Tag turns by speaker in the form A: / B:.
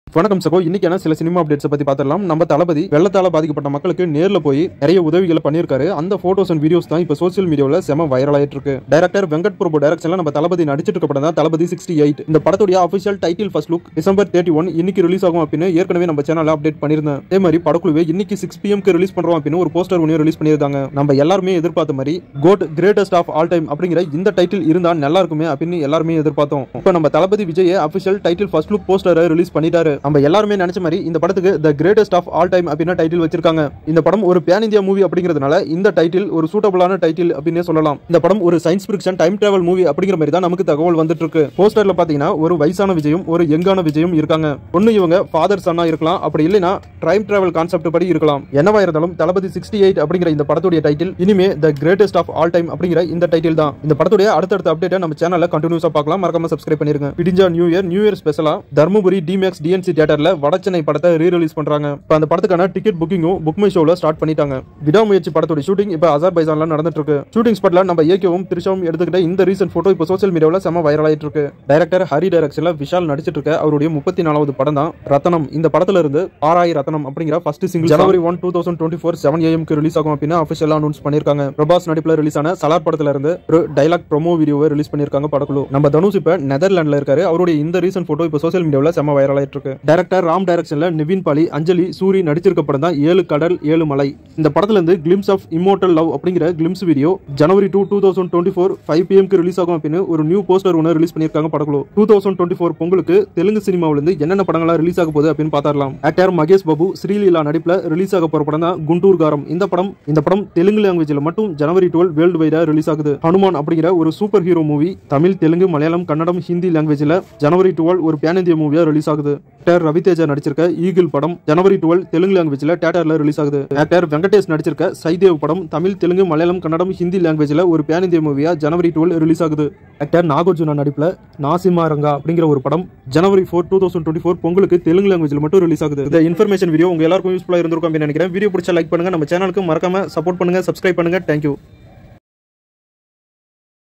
A: வணக்கம் சகோ இன்னைக்கான சில சினிமா அப்டேட்ஸ் பத்தி பார்த்துடலாம் நம்ம தளபதி வெள்ளத்தால பாதிக்கப்பட்ட மக்களுக்கு நேர்ல போய் நிறைய உதவிகளை பண்ணியிருக்காரு அந்த போட்டோஸ் அண்ட் வீடியோஸ் தான் இப்போ சோசியல் மீடியாவில் செம வைரல் ஆயிட்டு இருக்கு டைரக்டர் வெங்கட் பிரபு டைரக்ஷன்ல நம்ம தளபதி நடிச்சிட்டு இருக்க படம் தான் தளபதி சிக்ஸ்டி எயிட் இந்த படத்துடைய official title first look December thirty one இன்னைக்கு ரிலீஸ் ஆகும் அப்படின்னு ஏற்கனவே நம்ம சேனல்ல அப்டேட் பண்ணியிருந்தேன் அதே மாதிரி படக்குழுவே இன்னைக்கு சிக்ஸ் பிஎம்க்கு ரிலீஸ் பண்றோம் அப்படின்னு ஒரு போஸ்டர் ஒன்று ரிலீஸ் பண்ணியிருந்தாங்க நம்ம எல்லாருமே எதிர்பார்த்த மாதிரி GOAT greatest of all time அப்படிங்கிற இந்த டைட்டில் இருந்தா நல்லா இருக்குமே அப்படின்னு எல்லாருமே எதிர்பார்த்தோம் இப்போ நம்ம Thalapathy Vijay official title first look போஸ்டரை ரிலீஸ் பண்ணிட்டாரு நம்ம எல்லாருமே நினைச்ச மாதிரி இந்த படத்துக்கு the greatest of all time அப்படின்னு டைட்டில் வச்சிருக்காங்க இந்த படம் ஒரு பேன் இந்தியா மூவி அப்படிங்கிறதுனால இந்த டைட்டில் ஒரு சூட்டபிளான டைட்டில் அப்படின்னே சொல்லலாம் இந்த படம் ஒரு science fiction time travel movie அப்படிங்கிற மாதிரி தான் நமக்கு தகவல் வந்துட்டு இருக்கு போஸ்டர்ல பாத்தீங்கன்னா ஒரு வயசான விஜயும் ஒரு யங்கான விஜயும் இருக்காங்க ஒன்னு இவங்க ஃபாதர் சன்னா இருக்கலாம் அப்படி இல்லைன்னா டைம் டிராவல் கான்செப்ட் படி இருக்கலாம் என்னவா இருந்தாலும் தளபதி சிக்ஸ்டி எயிட் அப்படிங்கிற இந்த படத்துடைய டைட்டில் இனிமே the greatest of all time அப்படிங்கிற இந்த டைட்டில் தான் இந்த படத்துடைய அடுத்தடுத்த அப்டேட்டை நம்ம சேனல்ல கண்டினியூஸா பார்க்கலாம் மறக்காம சப்ஸ்கிரைப் பண்ணிருங்க பிடிஞ்சா நியூ இயர் நியூ இயர் ஸ்பெஷலா தர்மபுரி டிமேக்ஸ் டிஎன்சி தியேட்டர்ல வடச்சென்னை படத்தை ரீ ரிலீஸ் பண்றாங்க இப்போ அந்த படத்துக்கான டிக்கெட் புக்கிங்கும் புக் மை ஷோல ஸ்டார்ட் பண்ணிட்டாங்க விடாமுயற்சி படத்தோட ஷூட்டிங் இப்போ அசர்பைசான்ல நடந்துட்டு இருக்கு ஷூட்டிங் ஸ்பாட்ல நம்ம ஏகேவும் திருஷாவும் எடுத்துக்கிட்ட இந்த ரீசன்ட் போட்டோ இப்போ சோசியல் மீடியாவில் செம வைரல் ஆயிட்டு இருக்கு டைரக்டர் ஹரி டைரக்ஷன்ல விஷால் நடிச்சிட்டு இருக்க அவருடைய முப்பத்தி நாலாவது படம் தான் ரத்தனம் இந்த படத்துல இருந்து ஆராய் ரத்தனம் அப்படிங்கிற first single January one two thousand twenty four seven ஏஎம்க்கு ரிலீஸ் ஆகும் அப்படின்னு அஃபிஷியலா அனௌன்ஸ் பண்ணிருக்காங்க பிரபாஸ் நடிப்புல ரிலீஸ் ஆன சலார் படத்துல இருந்து ஒரு டைலாக் ப்ரோமோ வீடியோவை ரிலீஸ் பண்ணிருக்காங்க படக்குழு நம்ம தனுஷ் இப்ப நெதர்லாண்ட்ல இருக்காரு அவருடைய இந்த ரீசன் போட்டோ இப்போ சோசியல் மீடியாவில் செம வைரல் ஆயிட்டு இருக்கு டைரக்டர் ராம் டைரக்ஷன்ல நிவின் பாலி அஞ்சலி சூரி நடிச்சிருக்க படம் தான் ஏழு கடல் ஏழு மலை இந்த படத்துல இருந்து கிளிம்ஸ் ஆஃப் இம்மோட்டல் லவ் அப்படிங்கிற glimpse video January two two thousand twenty four five பிஎம்க்கு ரிலீஸ் ஆகும் அப்படின்னு ஒரு நியூ போஸ்டர் ஒன்று ரிலீஸ் பண்ணியிருக்காங்க படக்குழு டூ தௌசண்ட் டுவெண்ட்டி ஃபோர் பொங்கலுக்கு தெலுங்கு சினிமாவில இருந்து என்னென்ன படங்களா ரிலீஸ் ஆக போகுது அப்படின்னு பார்த்தாரலாம் ஆக்டர் மகேஷ் பாபு ஸ்ரீலீலா நடிப்புல ரிலீஸ் ஆக போற படம் தான் குண்டூர் காரம் இந்த படம் இந்த படம் தெலுங்கு லாங்குவேஜ்ல மட்டும் ஜனவரி டுவெல் வேர்ல்டு வைடா ரிலீஸ் ஆகுது ஹனுமான் அப்படிங்கிற ஒரு super hero movie Tamil Telugu Malayalam Kannada Hindi லாங்குவேஜ்ல ஜனவரி டுவெல் ஒரு பேன் இந்திய மூவியா ரிலீஸ் ஆகுது ஆக்டர் ரவிதேஜா நடிச்சிருக்க ஈகிள் படம் ஜனவரி டுவெல் தெலுங்கு லாங்குவேஜ்ல தேட்டர்ல ரிலீஸ் ஆகுது ஆக்டர் வெங்கடேஷ் நடிச்சிருக்க சைதேவ் படம் தமிழ் தெலுங்கு மலையாளம் கன்னடம் ஹிந்தி லாங்குவேஜ்ல ஒரு பேன் இந்திய மூவியா ஜனவரி டுவெல் ரிலீஸ் ஆகுது ஆக்டர் நாகார்ஜுனா நடிப்புல நாசிமா ரங்கா அப்படிங்கிற ஒரு படம் January four two thousand twenty four பொங்கலுக்கு தெலுங்கு லாங்குவேஜ்ல மட்டும் ரிலீஸ் ஆகுது இந்த இன்ஃபர்மேஷன் வீடியோ உங்க எல்லாருக்கும் யூஸ்ஃபுல்லா இருந்திருக்கும் அப்படின்னு நினைக்கிறேன் வீடியோ பிடிச்ச லைக் பண்ணுங்க நம்ம சேனலுக்கு மறக்காம சப்போர்ட் பண்ணுங்க சப்ஸ்கிரைப் பண்ணுங்க தேங்க்யூ